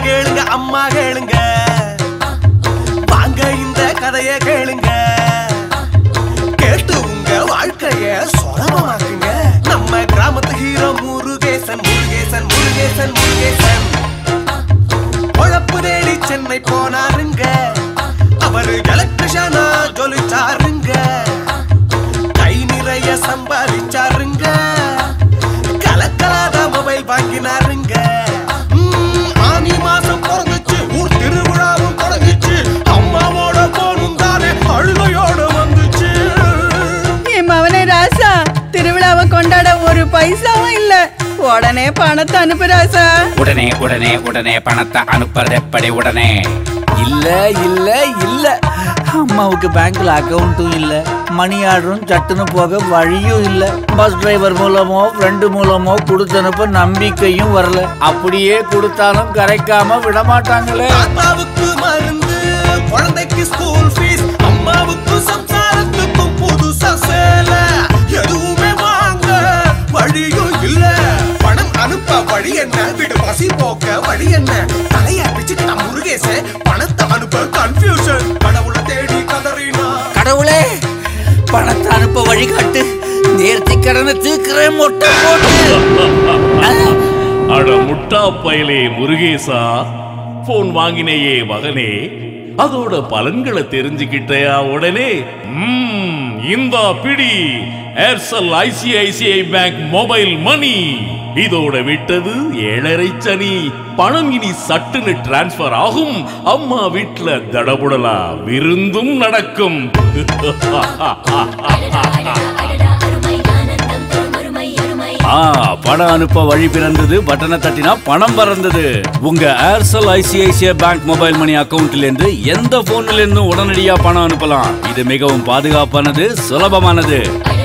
கேளுங்க அம்மா கேளுங்க வாங்க இந்த கதைய கேளுங்க கேட்டு உங்க வாழ்க்கைய சொலபமாக்குங்க நம்ம கிராமத்து ஹீரோ முருகேசன் முருகேசன் முருகேசன் முருகேசன் பொழப்பு தேடி சென்னை போனாருங்க அவரு எலக்ட்ரிஷனா ஜொலிச்சாருங்க கை நிறைய சம்பாதிச்சாருங்க கலக்கலாத மொபைல் வாங்கினாருங்க ம், ஆனி மாசம் பிறந்துச்சு ஊர் திருவிழாவும் தொடங்குச்சு அம்மாவோட போனும் தானே அழுகையோட வந்துச்சு என் மவனே ராசா திருவிழாவை கொண்டாட ஒரு பைசாவும் இல்ல உடனே பணத்தை அனுப்பு ராசா உடனே உடனே உடனே பணத்தை அனுப்புறது எப்படி உடனே இல்ல இல்ல இல்ல அம்மாவுக்கு பேங்க்ல அக்கவுண்ட்டும் இல்ல மணி ஆர்டரும் சட்டுன்னு போக வழியும் இல்ல பஸ் டிரைவர் மூலமோ ஃப்ரெண்டு மூலமோ கொடுத்தனுப்ப நம்பிக்கையும் வரல அப்படியே கொடுத்தாலும் கரைக்காம விட மாட்டாங்களே தாத்தாவுக்கு மருந்து குழந்தைக்கு ஸ்கூல் ஃபீஸ் அம்மாவுக்கு சம்சாரத்துக்கும் புதுசா சேல எதுவுமே வாங்க வழியும் இல்ல பணம் அனுப்ப வழி என்ன விடு பசி போக்க வழி என்ன தலைய பிச்சுக்கிட்ட முருகேச பணத்தை அனுப்ப கன்ஃபியூஷன் கடவுளை தேடி கதறினா கடவுளே பணத்தை அனுப்ப வழிகாட்டு நேர்த்தி கடனை தீர்க்கிறேன் மொட்டை போட்டு அட முட்டா பயலே முருகேசா போன் வாங்கினேயே மகனே அதோட பலன்களை தெரிஞ்சுக்கிட்டயா உடனே ம்ம், இந்தா பிடி Aircel ICICI bank mobile money இதோட விட்டது ஏழரை சனி பணம் இனி சட்டுன்னு டிரான்ஸ்பர் ஆகும் அம்மா வீட்ல தடபுடலா விருந்தும் நடக்கும் ஆ பணம் அனுப்ப வழி பிறந்தது பட்டனை தட்டினா பணம் பறந்தது உங்க Aircel ICICI bank mobile money அக்கவுண்ட்ல இருந்து எந்த போன்ல இருந்தும் உடனடியா பணம் அனுப்பலாம் இது மிகவும் பாதுகாப்பானது சுலபமானது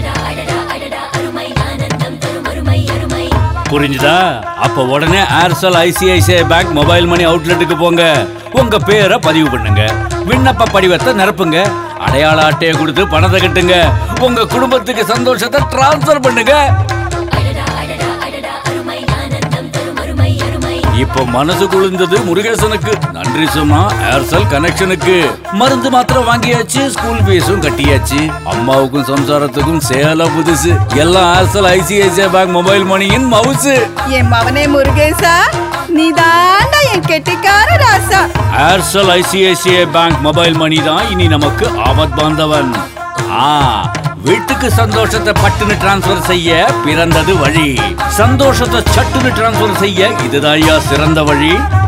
புரிஞ்சுதா அப்ப உடனே Aircel ICICI bank mobile money அவுட்லெட்டுக்கு போங்க உங்க பேரை பதிவு பண்ணுங்க விண்ணப்ப படிவத்தை நிரப்புங்க அடையாள அட்டையை கொடுத்து பணத்தை கட்டுங்க உங்க குடும்பத்துக்கு சந்தோஷத்தை டிரான்ஸ்ஃபர் பண்ணுங்க இப்போ மனசு குளிர்ந்தது முருகேசனுக்கு நன்றி சும்மா ஏர்செல் கனெக்ஷனுக்கு மருந்து மாத்திரம் வாங்கியாச்சு ஸ்கூல் ஃபீஸும் கட்டியாச்சு அம்மாவுக்கும் சம்சாரத்துக்கும் சேல புதுசு எல்லாம் ஏர்செல் ஐசிஐசிஐ பேங்க் மொபைல் மணியின் மவுசு என் மவனே முருகேசா நீ தாண்டா என் கெட்டிக்கார ராசா Aircel ICICI bank mobile money தான் இனி நமக்கு ஆபத் பாந்தவன் ஆ வீட்டுக்கு சந்தோஷத்தை பட்டுன்னு டிரான்ஸ்ஃபர் செய்ய பிறந்தது வழி சந்தோஷத்தை சட்டுன்னு டிரான்ஸ்ஃபர் செய்ய இதுதான் ஐயா சிறந்த வழி